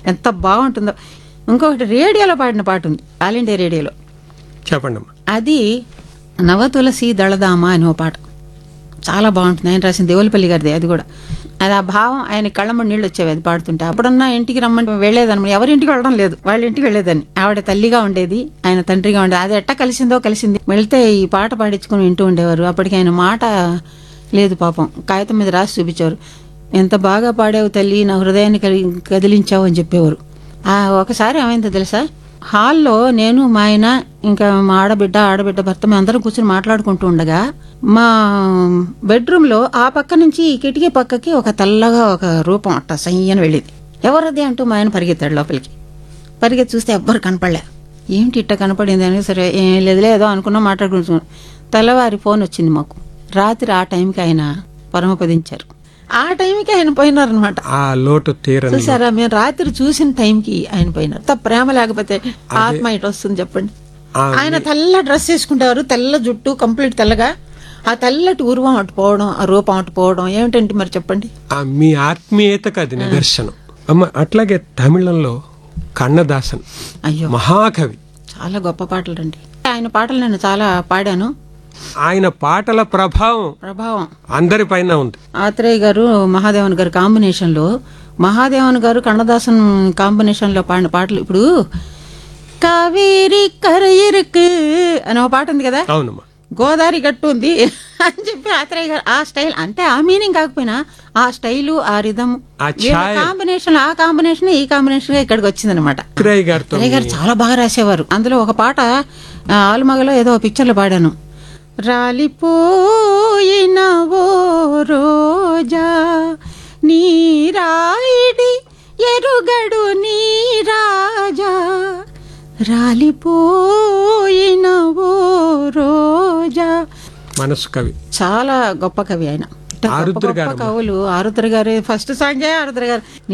ఎంత బాగుంటుందో ఇంకొకటి రేడియోలో పాడిన పాట ఉంది ఆల్ ఇండియా రేడియోలో చెప్పండి అమ్మా అది నవతులసి దళదామ అని ఓ పాట చాలా బాగుంటుంది ఆయన రాసిన దేవులపల్లి గారిది అది కూడా అది ఆ భావం ఆయన కళ్ళమ్మ నీళ్ళు వచ్చేవి అది పాడుతుంటే అప్పుడున్న ఇంటికి రమ్మని వెళ్ళేదాన్ని ఎవరి ఇంటికి వెళ్ళడం లేదు వాళ్ళ ఇంటికి వెళ్ళేదాన్ని ఆవిడ తల్లిగా ఉండేది ఆయన తండ్రిగా ఉండేది అది ఎట్టా కలిసిందో కలిసింది వెళ్తే ఈ పాట పాడించుకుని వింటూ ఉండేవారు అప్పటికి ఆయన మాట లేదు పాపం కాగితం మీద రాసి చూపించారు ఎంత బాగా పాడావు తల్లి నా హృదయాన్ని కలి- కదిలించావు అని చెప్పేవారు ఆ ఒకసారి ఏమైందో తెలుసా హాల్లో నేను మా ఆయన ఇంకా మా ఆడబిడ్డ ఆడబిడ్డ భర్త మేము అందరం కూర్చొని మాట్లాడుకుంటూ ఉండగా మా బెడ్రూమ్ లో ఆ పక్క నుంచి ఈ కిటికీ పక్కకి ఒక తెల్లగా ఒక రూపం అట్ట సయ్యని వెళ్ళేది ఎవరది అంటూ మా ఆయన పరిగెత్తాడు లోపలికి పరిగెత్తి చూస్తే ఎవ్వరు కనపడలే ఏంటి ఇట్ట కనపడింది అని సరే ఏం లేదులే ఏదో అనుకున్నా మాట్లాడుకుంటున్నాం తెల్లవారి ఫోన్ వచ్చింది మాకు రాత్రి ఆ టైంకి ఆయన పరమపదించారు ఆ టైంకి ఆయన పోయినారనమాట ఆ లోటు తీరని చూసారా మేము రాత్రి చూసిన టైంకి ఆయన పోయినారు అంత ప్రేమ లేకపోతే ఆత్మ ఇటు వస్తుంది చెప్పండి ఆ ఆయన తెల్ల డ్రెస్ వేసుకుంటారు తెల్ల జుట్టు కంప్లీట్ తెల్లగా ఆ తెల్లటి ఉరువం అటు పోవడం ఆ రూపం అటు పోవడం ఏమిటంటే మరి చెప్పండి ఆ మీ ఆత్మీయతకు అది నిదర్శనం అమ్మ అట్లాగే తమిళంలో కన్నదాసన్ అయ్యో మహాకవి చాలా గొప్ప పాటలు అండి ఆయన పాటలు నేను చాలా పాడాను ఆయన పాటల ప్రభావం ప్రభావం అందరిపైన ఉంది ఆత్రేయ గారు మహాదేవన్ గారు కాంబినేషన్ లో మహాదేవన్ గారు కన్నదాసన్ కాంబినేషన్ లో పాడిన పాటలు ఇప్పుడు కావేరి కరయిరుకు అని ఒక పాట ఉంది కదా అవునమ్మా గోదావరి గట్టు ఉంది అని చెప్పి ఆత్రేయ గారు ఆ స్టైల్ అంటే ఆ మీనింగ్ కాకపోయినా ఆ స్టైలు ఆ రిధం ఆ ఛాయ కాంబినేషన్ ఆ కాంబినేషన్ ఈ కాంబినేషన్ గా ఇక్కడికి వచ్చింది అనమాట చిత్రయ్య గారితో అత్తయ్య గారు చాలా బాగా రాసేవారు అందులో ఒక పాట ఆ, ఆలుమగలో ఏదో పిక్చర్లో పాడాను రాలిపోయిన ఓ రోజా నీరాయిడి ఎరుగడు నీ రాజా రాలిపోయిన ఓ రోజా మనసు కవి చాలా గొప్ప కవి ఆయన గొప్ప ఆరుద్ర గొప్ప కవులు ఆరుద్ర గారు ఫస్ట్ సాంగే ఆరుద్ర గారు